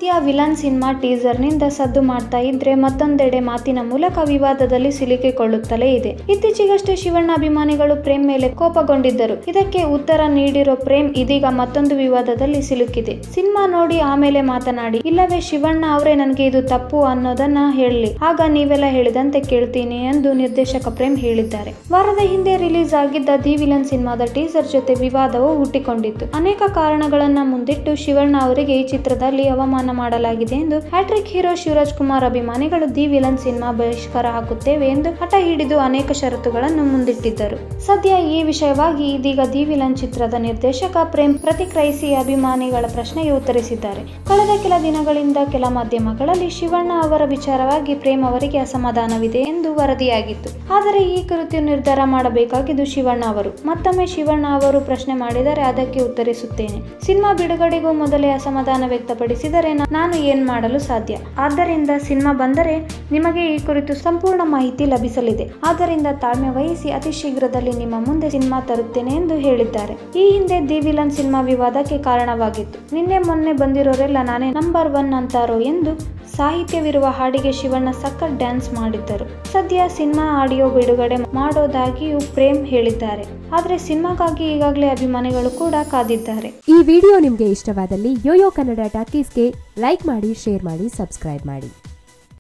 ಸದ್ಯ villain cinema ಟೀಸರ್ನಿಂದ ಸದ್ದು ಮಾಡ್ತಾ ಇದ್ರೆ ಮತ್ತೊಂದೆಡೆ ಮಾತಿನ ಮೂಲಕ ವಿವಾದದಲ್ಲಿ ಸಿಲುಕಿಕೊಳ್ಳುತ್ತಲೇ ಇದೆ ಇತ್ತೀಚೆಗಷ್ಟೇ ಶಿವಣ್ಣ ಅಭಿಮಾನಿಗಳು ಪ್ರೇಮ್ ಮೇಲೆ ಕೋಪಗೊಂಡಿದ್ದರು ಇದಕ್ಕೆ ಉತ್ತರ ನೀಡಿರೋ ಪ್ರೇಮ್ ಇದೀಗ ಮತ್ತೊಂದು ವಿವಾದದಲ್ಲಿ ಸಿಲುಕಿದೆ ಸಿನಿಮಾ ನೋಡಿ ಆಮೇಲೆ ಮಾತನಾಡಿ ಇಲ್ಲವೇ ಶಿವಣ್ಣ ಅವರೇ ನನಗೆ ಇದು ತಪ್ಪು ಅನ್ನೋದನ್ನ ಹೇಳಲಿ ಆಗ ನೀವೆಲ್ಲ ಹೇಳಿದಂತೆ ಕೇಳ್ತೀನಿ ಎಂದು ನಿರ್ದೇಶಕ ಪ್ರೇಮ್ ಹೇಳಿದ್ದಾರೆ ವಾರದ ಹಿಂದೆ ರಿಲೀಸ್ ಆಗಿದ್ದ ದಿ ವಿಲನ್ ಸಿನಿಮಾದ ಟೀಸರ್ ಜೊತೆ ವಿವಾದವು ಹುಟ್ಟಿಕೊಂಡಿತ್ತು ಅನೇಕ ಕಾರಣಗಳನ್ನ ಮುಂದಿಟ್ಟು ಶಿವಣ್ಣ ಅವರಿಗೆ ಈ ಚಿತ್ರದಲ್ಲಿ ಅವಮಾನ ಮಾಡಲಾಗಿದೆ ಎಂದು ಹ್ಯಾಟ್ರಿಕ್ ಹೀರೋ ಶಿವರಾಜ್ ಕುಮಾರ್ ಅಭಿಮಾನಿಗಳು ದಿ ವಿಲನ್ ಸಿನಿಮಾ ಬಹಿಷ್ಕಾರ ಹಾಕುತ್ತೇವೆ ಎಂದು ಹಠ ಹಿಡಿದು ಅನೇಕ ಷರತ್ತುಗಳನ್ನು ಮುಂದಿಟ್ಟಿದ್ದರು ಸದ್ಯ ಈ ವಿಷಯವಾಗಿ ಇದೀಗ ದಿ ವಿಲನ್ ಚಿತ್ರದ ನಿರ್ದೇಶಕ ಪ್ರೇಮ್ ಪ್ರತಿಕ್ರಿಯಿಸಿ ಅಭಿಮಾನಿಗಳ ಪ್ರಶ್ನೆಗೆ ಉತ್ತರಿಸಿದ್ದಾರೆ ಕಳೆದ ಕೆಲ ದಿನಗಳಿಂದ ಕೆಲ ಮಾಧ್ಯಮಗಳಲ್ಲಿ ಶಿವಣ್ಣ ಅವರ ವಿಚಾರವಾಗಿ ಪ್ರೇಮ್ ಅವರಿಗೆ ಅಸಮಾಧಾನವಿದೆ ಎಂದು ವರದಿಯಾಗಿತ್ತು ಆದರೆ ಈ ಕುರಿತು ನಿರ್ಧಾರ ಮಾಡಬೇಕಾಗಿದ್ದು ಶಿವಣ್ಣ ಅವರು ಮತ್ತೊಮ್ಮೆ ಶಿವಣ್ಣ ಅವರು ಪ್ರಶ್ನೆ ಮಾಡಿದರೆ ಅದಕ್ಕೆ ಉತ್ತರಿಸುತ್ತೇನೆ ಸಿನಿಮಾ ಬಿಡುಗಡೆಗೂ ಮೊದಲೇ ಅಸಮಾಧಾನ ವ್ಯಕ್ತಪಡಿಸಿದರೆ ನಾ- ನಾನು ಏನ್ ಮಾಡಲು ಸಾಧ್ಯ ಆದ್ದರಿಂದ ಸಿನಿಮಾ ಬಂದರೆ ನಿಮಗೆ ಈ ಕುರಿತು ಸಂಪೂರ್ಣ ಮಾಹಿತಿ ಲಭಿಸಲಿದೆ ಆದ್ದರಿಂದ ತಾಳ್ಮೆ ವಹಿಸಿ ಅತಿ ಶೀಘ್ರದಲ್ಲಿ ನಿಮ್ಮ ಮುಂದೆ ಸಿನಿಮಾ ತರುತ್ತೇನೆ ಎಂದು ಹೇಳಿದ್ದಾರೆ ಈ ಹಿಂದೆ ದಿ ವಿಲನ್ ಸಿನಿಮಾ ವಿವಾದಕ್ಕೆ ಕಾರಣವಾಗಿತ್ತು ನಿನ್ನೆ ಮೊನ್ನೆ ಬಂದಿರೋರೆಲ್ಲ ನಾನೇ ನಂಬರ್ ಒನ್ ಅಂತಾರೋ ಎಂದು ಸಾಹಿತ್ಯವಿರುವ ಹಾಡಿಗೆ ಶಿವಣ್ಣ ಸಖತ್ ಡ್ಯಾನ್ಸ್ ಮಾಡಿದ್ದರು ಸದ್ಯ ಸಿನಿಮಾ ಆಡಿಯೋ ಬಿಡುಗಡೆ ಮಾಡೋದಾಗಿಯೂ ಪ್ರೇಮ್ ಹೇಳಿದ್ದಾರೆ ಆದರೆ ಸಿನಿಮಾಗಾಗಿ ಈಗಾಗಲೇ ಅಭಿಮಾನಿಗಳು ಕೂಡ ಕಾದಿದ್ದಾರೆ ಈ ವಿಡಿಯೋ ನಿಮಗೆ ಇಷ್ಟವಾದಲ್ಲಿ ಯೋಯೋ ಕನ್ನಡ ಟಾಕೀಸ್ಗೆ ಲೈಕ್ ಮಾಡಿ ಶೇರ್ ಮಾಡಿ ಸಬ್ಸ್ಕ್ರೈಬ್ ಮಾಡಿ